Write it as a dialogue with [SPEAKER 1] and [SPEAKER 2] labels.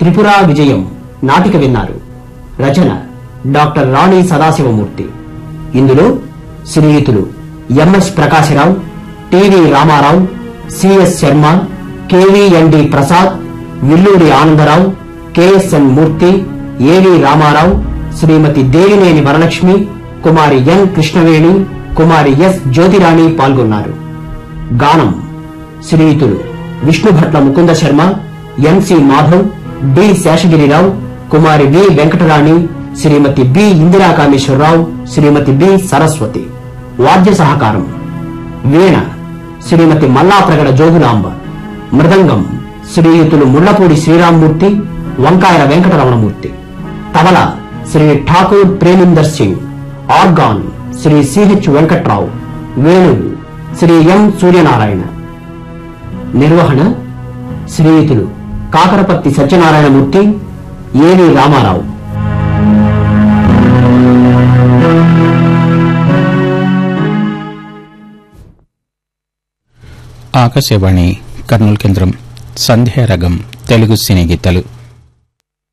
[SPEAKER 1] త్రిపుర విజయం నాటిక విన్నారు రచన డాక్టర్ రాణి సదాశివమూర్తి ఇందులో శ్రీయుతులు MS Prakasarao TV Ramarao CS Sarma KVND Prasad Villuri Anandarao KSN Murthy AV Ramarao Srimathi Devineni Varalakshmi Kumari N Krishnaveni Kumari S Jyothirani పాల్గొన్నారు గానం శ్రీయుతులు Vishnubhatla Mukunda Sarma MC Madhav D Seshagirirao Kumari V Venkatarani Srimathi B Indira Kameswararao Srimathi B Saraswathi వాద్య సహకారం వీణ శ్రీమతి మల్లాప్రగడ జోగులాంబ మృదంగం శ్రీయుతులు ముళ్లపూడి శ్రీరామ్మూర్తి వంకాయల వెంకటరమణమూర్తి తబల శ్రీ ఠాకూర్ ప్రేమిందర్ సింగ్ ఆర్గాన్ శ్రీ సిహెచ్ వెంకట్రావు వేణువు శ్రీ ఎం సూర్యనారాయణ నిర్వహణ శ్రీయుతులు కాకరపర్తి సత్యనారాయణమూర్తి ఏవి రామారావు
[SPEAKER 2] ఆకాశవాణి కర్నూలు కేంద్రం సంధ్యారగం తెలుగు సినీ గీతాలు